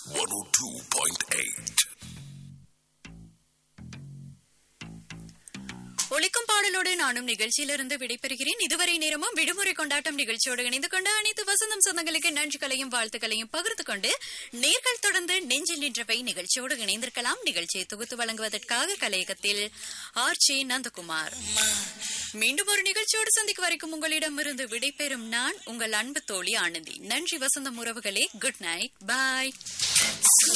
102.8. ஒழிக்கும் பாடலோடு நானும் நிகழ்ச்சியிலிருந்து விடைபெறுகிறேன் இதுவரை நேரமும் விடுமுறை கொண்டாட்டம் நிகழ்ச்சியோடு இணைந்து கொண்டு அனைத்து வசந்தம் சொந்தங்களுக்கு நன்றிகளையும் வாழ்த்துக்களையும் பகிர்ந்து கொண்டு நேர்கள் தொடர்ந்து நெஞ்சில் நின்றவை நிகழ்ச்சியோடு இணைந்திருக்கலாம் நிகழ்ச்சியை தொகுத்து வழங்குவதற்காக கலையகத்தில் ஆர் ஜே நந்தகுமார் மீண்டும் ஒரு நிகழ்ச்சியோடு சந்திக்கும் வரைக்கும் உங்களிடமிருந்து விடைபெறும் நான் உங்கள் அன்பு தோழி ஆனந்தி நன்றி வசந்தம் உறவுகளே குட் நைட் பாய்